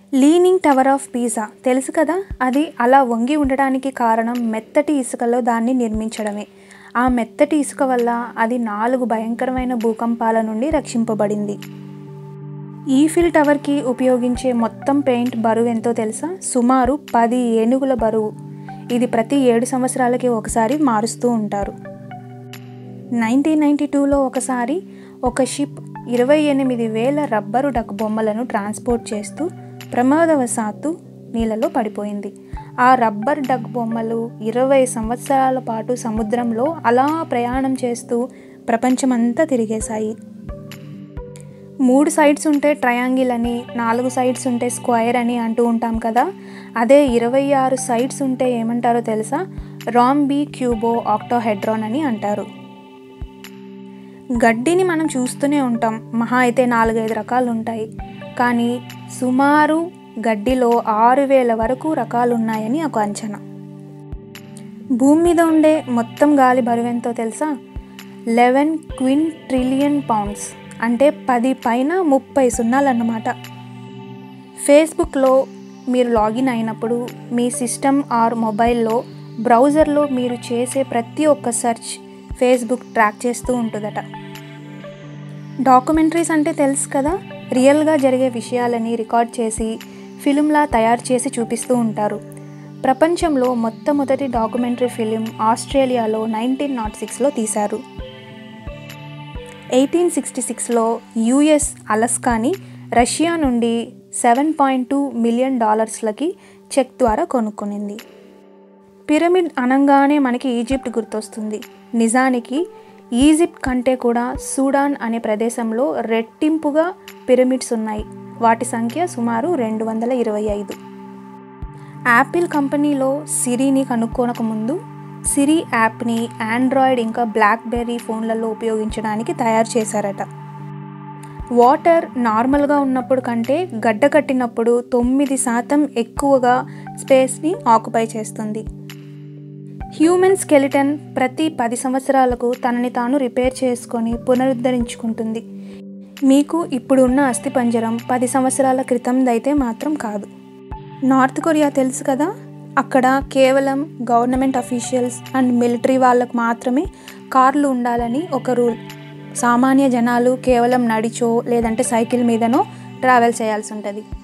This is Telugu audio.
లీనింగ్ టవర్ ఆఫ్ పీజా తెలుసు కదా అది అలా వంగి ఉండడానికి కారణం మెత్తటి ఇసుకలో దాన్ని నిర్మించడమే ఆ మెత్తటి ఇసుక వల్ల అది నాలుగు భయంకరమైన భూకంపాల నుండి రక్షింపబడింది ఈఫిల్ టవర్కి ఉపయోగించే మొత్తం పెయింట్ బరువు ఎంతో తెలుసా సుమారు పది ఏనుగుల బరువు ఇది ప్రతి ఏడు సంవత్సరాలకి ఒకసారి మారుస్తూ ఉంటారు నైన్టీన్ నైంటీ టూలో ఒకసారి ఒక షిప్ ఇరవై ఎనిమిది వేల రబ్బరు డక్ బొమ్మలను ట్రాన్స్పోర్ట్ చేస్తూ ప్రమాదవశాత్తు నీళ్ళలో పడిపోయింది ఆ రబ్బర్ డక్ బొమ్మలు ఇరవై సంవత్సరాల పాటు సముద్రంలో అలా ప్రయాణం చేస్తూ ప్రపంచమంతా తిరిగేశాయి మూడు సైడ్స్ ఉంటే ట్రయాంగిల్ అని నాలుగు సైడ్స్ ఉంటే స్క్వైర్ అని అంటూ ఉంటాం కదా అదే ఇరవై ఆరు సైడ్స్ ఉంటే ఏమంటారో తెలుసా రాంబీ క్యూబో ఆక్టోహెడ్రాన్ అని అంటారు గడ్డిని మనం చూస్తూనే ఉంటాం మహా అయితే నాలుగైదు రకాలు ఉంటాయి కానీ సుమారు గడ్డిలో ఆరు వేల వరకు రకాలు ఉన్నాయని ఒక అంచనా భూమి మీద ఉండే మొత్తం గాలి బరువెంతో తెలుసా లెవెన్ క్విన్ ట్రిలియన్ పౌండ్స్ అంటే పది పైన ముప్పై సున్నాలు అన్నమాట ఫేస్బుక్లో మీరు లాగిన్ అయినప్పుడు మీ సిస్టమ్ ఆర్ మొబైల్లో బ్రౌజర్లో మీరు చేసే ప్రతి ఒక్క సెర్చ్ ఫేస్బుక్ ట్రాక్ చేస్తూ ఉంటుందట డాక్యుమెంటరీస్ అంటే తెలుసు కదా రియల్గా జరిగే విషయాలని రికార్డ్ చేసి ఫిలింలా తయారు చేసి చూపిస్తూ ఉంటారు ప్రపంచంలో మొట్టమొదటి డాక్యుమెంటరీ ఫిలిం ఆస్ట్రేలియాలో నైన్టీన్ నాట్ సిక్స్లో తీశారు ఎయిటీన్ సిక్స్టీ సిక్స్లో యుఎస్ అలస్కాని రష్యా నుండి సెవెన్ పాయింట్ టూ మిలియన్ డాలర్స్లకి చెక్ ద్వారా కొనుక్కునింది పిరమిడ్ అనగానే మనకి ఈజిప్ట్ గుర్తొస్తుంది నిజానికి ఈజిప్ట్ కంటే కూడా సూడాన్ అనే ప్రదేశంలో రెట్టింపుగా పిరమిడ్స్ ఉన్నాయి వాటి సంఖ్య సుమారు రెండు వందల ఇరవై ఐదు యాపిల్ కంపెనీలో సిరిని కనుక్కోనక ముందు సిరి యాప్ని ఆండ్రాయిడ్ ఇంకా బ్లాక్బెర్రీ ఫోన్లలో ఉపయోగించడానికి తయారు చేశారట వాటర్ నార్మల్గా ఉన్నప్పుడు కంటే గడ్డ కట్టినప్పుడు తొమ్మిది శాతం ఎక్కువగా స్పేస్ని ఆక్యుపై చేస్తుంది హ్యూమన్ స్కెలిటన్ ప్రతి పది సంవత్సరాలకు తనని తాను రిపేర్ చేసుకొని పునరుద్ధరించుకుంటుంది మీకు ఇప్పుడు ఉన్న అస్థిపంజరం పది సంవత్సరాల క్రితందైతే మాత్రం కాదు నార్త్ కొరియా తెలుసు కదా అక్కడ కేవలం గవర్నమెంట్ అఫీషియల్స్ అండ్ మిలిటరీ వాళ్ళకు మాత్రమే కార్లు ఉండాలని ఒక రూల్ సామాన్య జనాలు కేవలం నడిచో లేదంటే సైకిల్ మీదనో ట్రావెల్ చేయాల్సి ఉంటుంది